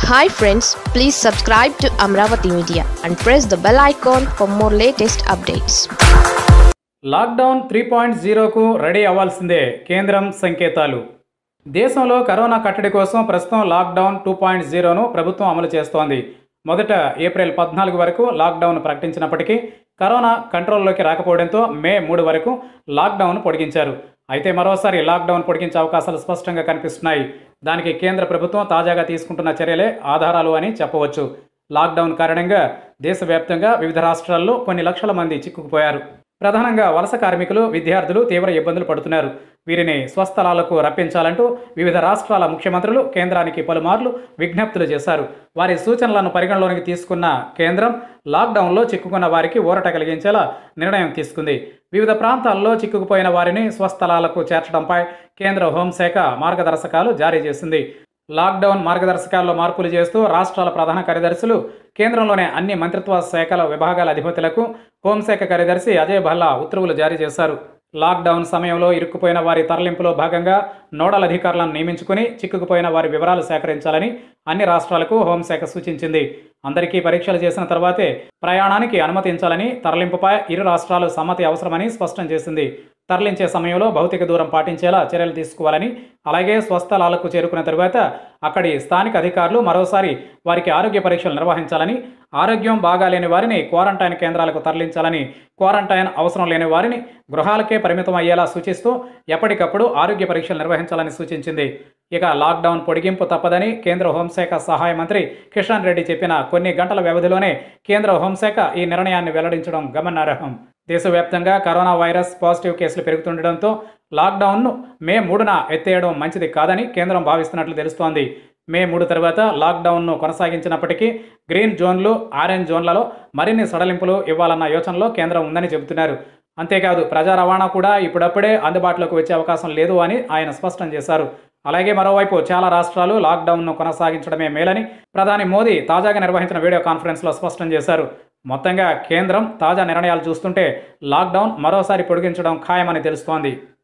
hi friends please subscribe to Amaravati media and press the bell icon for more latest updates lockdown three point జీరోకు ready అవ్వాల్సిందే కేంద్రం సంకేతాలు దేశంలో corona కట్టడి కోసం ప్రస్తుతం లాక్డౌన్ టూ పాయింట్ జీరోను ప్రభుత్వం అమలు చేస్తోంది మొదట ఏప్రిల్ పద్నాలుగు వరకు లాక్డౌన్ ప్రకటించినప్పటికీ కరోనా కంట్రోల్లోకి రాకపోవడంతో మే మూడు వరకు లాక్డౌన్ పొడిగించారు అయితే మరోసారి లాక్డౌన్ పొడిగించే అవకాశాలు స్పష్టంగా కనిపిస్తున్నాయి దానికి కేంద్ర ప్రభుత్వం తాజాగా తీసుకుంటున్న చర్యలే ఆధారాలు అని చెప్పవచ్చు లాక్డౌన్ కారణంగా దేశవ్యాప్తంగా వివిధ రాష్ట్రాల్లో కొన్ని లక్షల మంది చిక్కుకుపోయారు ప్రధానంగా వలస కార్మికులు విద్యార్థులు తీవ్ర ఇబ్బందులు పడుతున్నారు వీరిని స్వస్థలాలకు రప్పించాలంటూ వివిధ రాష్ట్రాల ముఖ్యమంత్రులు కేంద్రానికి పలుమార్లు విజ్ఞప్తులు చేశారు వారి సూచనలను పరిగణలోనికి తీసుకున్న కేంద్రం లాక్డౌన్లో చిక్కుకున్న వారికి ఊరట కలిగించేలా నిర్ణయం తీసుకుంది వివిధ ప్రాంతాల్లో చిక్కుకుపోయిన వారిని స్వస్థలాలకు చేర్చడంపై కేంద్ర హోంశాఖ మార్గదర్శకాలు జారీ చేసింది లాక్డౌన్ మార్గదర్శకాల్లో మార్పులు చేస్తూ రాష్ట్రాల ప్రధాన కార్యదర్శులు కేంద్రంలోని అన్ని మంత్రిత్వ శాఖల విభాగాల అధిపతులకు హోంశాఖ కార్యదర్శి అజయ్ భల్లా ఉత్తర్వులు జారీ చేశారు లాక్డౌన్ సమయంలో ఇరుక్కుపోయిన వారి తరలింపులో భాగంగా నోడల్ అధికారులను నియమించుకుని చిక్కుకుపోయిన వారి వివరాలు సేకరించాలని అన్ని రాష్ట్రాలకు హోంశాఖ సూచించింది అందరికీ పరీక్షలు చేసిన తర్వాతే ప్రయాణానికి అనుమతించాలని తరలింపుపై ఇరు రాష్ట్రాలు సమ్మతి అవసరమని స్పష్టం చేసింది తరలించే సమయంలో భౌతిక దూరం పాటించేలా చర్యలు తీసుకోవాలని అలాగే స్వస్థలాలకు చేరుకున్న తరువాత అక్కడి స్థానిక అధికారులు మరోసారి వారికి ఆరోగ్య పరీక్షలు నిర్వహించాలని ఆరోగ్యం బాగాలేని వారిని క్వారంటైన్ కేంద్రాలకు తరలించాలని క్వారంటైన్ అవసరం లేని వారిని గృహాలకే పరిమితం అయ్యేలా సూచిస్తూ ఎప్పటికప్పుడు ఆరోగ్య పరీక్షలు నిర్వహించాలని సూచించింది ఇక లాక్డౌన్ పొడిగింపు తప్పదని కేంద్ర హోంశాఖ సహాయ మంత్రి కిషన్ రెడ్డి చెప్పిన కొన్ని గంటల వ్యవధిలోనే కేంద్ర హోంశాఖ ఈ నిర్ణయాన్ని వెల్లడించడం గమనార్హం దేశవ్యాప్తంగా కరోనా వైరస్ పాజిటివ్ కేసులు పెరుగుతుండటంతో లాక్డౌన్ను మే మూడున ఎత్తేయడం మంచిది కాదని కేంద్రం భావిస్తున్నట్లు తెలుస్తోంది మే మూడు తర్వాత లాక్డౌన్ను కొనసాగించినప్పటికీ గ్రీన్ జోన్లు ఆరెంజ్ జోన్లలో మరిన్ని సడలింపులు ఇవ్వాలన్న యోచనలో కేంద్రం ఉందని చెబుతున్నారు అంతేకాదు ప్రజా రవాణా కూడా ఇప్పుడప్పుడే అందుబాటులోకి వచ్చే అవకాశం లేదు అని ఆయన స్పష్టం చేశారు అలాగే మరోవైపు చాలా రాష్ట్రాలు లాక్డౌన్ను కొనసాగించడమే మేలని ప్రధాని మోదీ తాజాగా నిర్వహించిన వీడియో కాన్ఫరెన్స్లో స్పష్టం చేశారు మొత్తంగా కేంద్రం తాజా నిర్ణయాలు చూస్తుంటే లాక్డౌన్ మరోసారి పొడిగించడం ఖాయమని తెలుస్తోంది